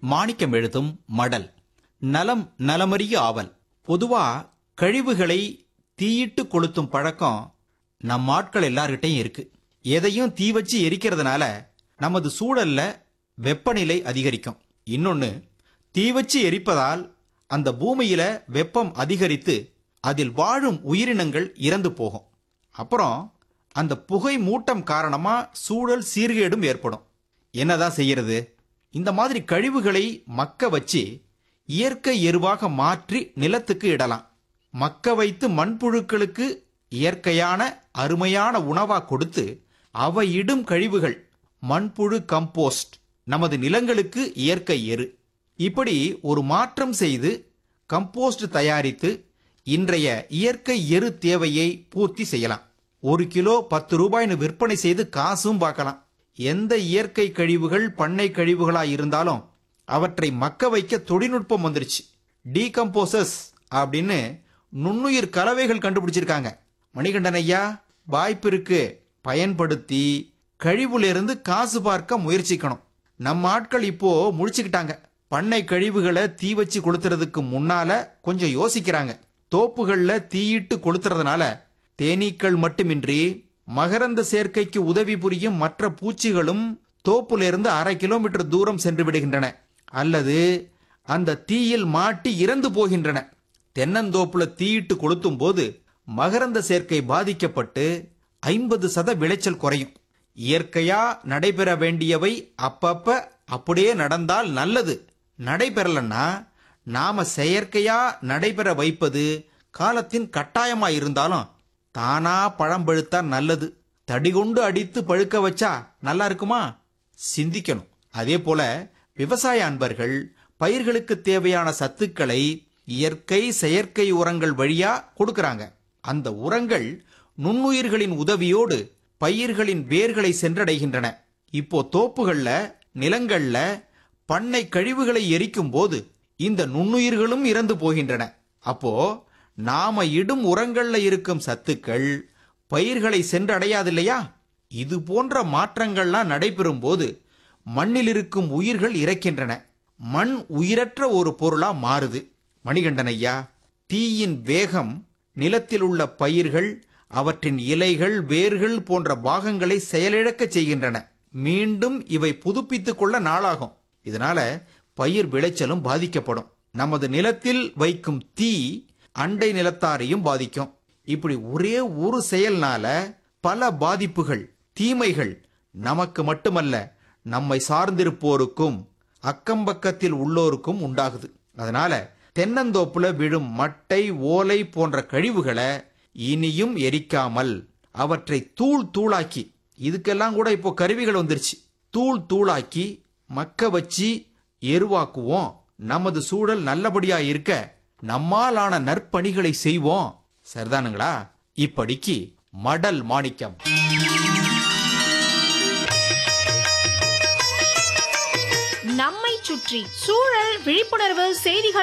மாணிக்கம் எழுதும் மடல் நலம் நலமறிய ஆவல் பொதுவா கழிவுகளை தீயிட்டு கொளுத்தும் பழக்கம் நம் ஆட்கள் எல்லார்கிட்டையும் இருக்கு எதையும் தீ வச்சு எரிக்கிறதுனால நமது சூழல்ல வெப்பநிலை அதிகரிக்கும் இன்னொன்னு தீ வச்சு எரிப்பதால் அந்த பூமியில வெப்பம் அதிகரித்து அதில் வாழும் உயிரினங்கள் இறந்து போகும் அப்புறம் அந்த புகை மூட்டம் காரணமா சூழல் சீர்கேடும் ஏற்படும் என்னதான் செய்யறது இந்த மாதிரி கழிவுகளை மக்க வச்சு இயற்கை எருவாக மாற்றி நிலத்துக்கு இடலாம் மக்க வைத்து மண்புழுக்களுக்கு இயற்கையான அருமையான உணவா கொடுத்து அவை இடும் கழிவுகள் மண்புழு கம்போஸ்ட் நமது நிலங்களுக்கு இயற்கை எரு இப்படி ஒரு மாற்றம் செய்து கம்போஸ்ட் தயாரித்து இன்றைய இயற்கை எரு தேவையை பூர்த்தி செய்யலாம் ஒரு கிலோ பத்து ரூபாய்னு விற்பனை செய்து காசும் பார்க்கலாம் எந்த இயற்கை கழிவுகள் பண்ணை கழிவுகளா இருந்தாலும் அவற்றை மக்க வைக்க தொழில்நுட்பம் வந்துருச்சு டீகம்போசஸ் அப்படின்னு நுண்ணுயிர் கலவைகள் கண்டுபிடிச்சிருக்காங்க மணிகண்டன் ஐயா வாய்ப்பு இருக்கு பயன்படுத்தி கழிவுல காசு பார்க்க முயற்சிக்கணும் நம்ம ஆட்கள் இப்போ முழிச்சுக்கிட்டாங்க பண்ணை கழிவுகளை தீ வச்சு கொளுத்துறதுக்கு முன்னால கொஞ்சம் யோசிக்கிறாங்க தோப்புகள்ல தீயிட்டு கொளுத்துறதுனால தேனீக்கள் மட்டுமின்றி மகரந்த சேர்க்கைக்கு உதவி புரியும் மற்ற பூச்சிகளும் தோப்புல இருந்து அரை கிலோமீட்டர் தூரம் சென்று விடுகின்றன அல்லது அந்த தீயில் மாட்டி இறந்து போகின்றன தென்னந்தோப்புல தீயிட்டு கொளுத்தும் போது மகரந்த சேர்க்கை பாதிக்கப்பட்டு ஐம்பது சத விளைச்சல் குறையும் இயற்கையா நடைபெற வேண்டியவை அப்பப்ப அப்படியே நடந்தால் நல்லது நடைபெறலன்னா நாம செயற்கையா நடைபெற வைப்பது காலத்தின் கட்டாயமா இருந்தாலும் தானா பழம் பழுத்தா நல்லது தடி கொண்டு அடித்து பழுக்க வச்சா நல்லா இருக்குமா சிந்திக்கணும் அதே போல விவசாய அன்பர்கள் பயிர்களுக்கு தேவையான சத்துக்களை இயற்கை செயற்கை உரங்கள் வழியா கொடுக்கறாங்க அந்த உரங்கள் நுண்ணுயிர்களின் உதவியோடு பயிர்களின் வேர்களை சென்றடைகின்றன இப்போ தோப்புகள்ல நிலங்கள்ல பண்ணை கழிவுகளை எரிக்கும் போது இந்த நுண்ணுயிர்களும் இறந்து போகின்றன அப்போ நாம இடும் உரங்கள்ல இருக்கும் சத்துக்கள் பயிர்களை சென்றடையாது இல்லையா இது போன்ற மாற்றங்கள்லாம் நடைபெறும் போது மண்ணில் இருக்கும் உயிர்கள் இறக்கின்றன மண் உயிரற்ற ஒரு பொருளா மாறுது மணிகண்டன் ஐயா தீயின் வேகம் நிலத்தில் உள்ள பயிர்கள் அவற்றின் இலைகள் வேர்கள் போன்ற பாகங்களை செயலிழக்கச் செய்கின்றன மீண்டும் இவை புதுப்பித்துக் கொள்ள நாளாகும் இதனால பயிர் விளைச்சலும் பாதிக்கப்படும் நமது நிலத்தில் வைக்கும் தீ அண்டை நிலத்தாரையும் பாதிக்கும் இப்படி ஒரே ஒரு செயல்னால பல பாதிப்புகள் தீமைகள் நமக்கு மட்டுமல்ல நம்மை சார்ந்திருப்போருக்கும் அக்கம்பக்கத்தில் உள்ளோருக்கும் உண்டாகுது அதனால தென்னந்தோப்புல விழும் மட்டை ஓலை போன்ற கழிவுகளை இனியும் எரிக்காமல் அவற்றை தூள் தூளாக்கி இதுக்கெல்லாம் கூட இப்போ கருவிகள் வந்துருச்சு தூள் தூளாக்கி மக்க வச்சு எருவாக்குவோம் நமது சூழல் நல்லபடியா இருக்க நம்மாலான நற்பணிகளை செய்வோம் சரிதானுங்களா இப்படிக்கு மடல் மாணிக்கம் நம்மை சுற்றி சூழல் விழிப்புணர்வு செய்திகள்